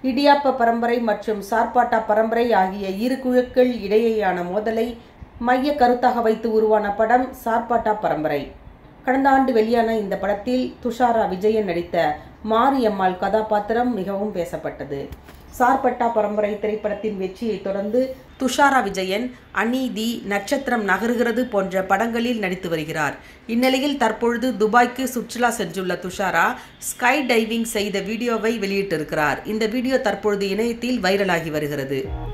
இடியாப்ப பரம்பரை மற்றும் சார்பாட்டா பரம்பரை ஆகிய இரு குழுக்கள் இடையேயான மோதலை மைய கருத்தாக வைத்து உருவான படம் சார்பாட்டா பரம்பரை கடந்த ஆண்டு வெளியான இந்த படத்தில் துஷாரா விஜயன் நடித்த மாரியம்மாள் கதாபாத்திரம் மிகவும் பேசப்பட்டது சார்பட்டா பரம்பரை திரைப்படத்தின் வெற்றியை தொடர்ந்து துஷாரா விஜயன் அநீதி நட்சத்திரம் நகருகிறது போன்ற படங்களில் நடித்து வருகிறார் இந்நிலையில் தற்பொழுது துபாய்க்கு சுற்றுலா சென்றுள்ள துஷாரா ஸ்கை டைவிங் செய்த வீடியோவை வெளியிட்டிருக்கிறார் இந்த வீடியோ தற்பொழுது இணையத்தில் வைரலாகி வருகிறது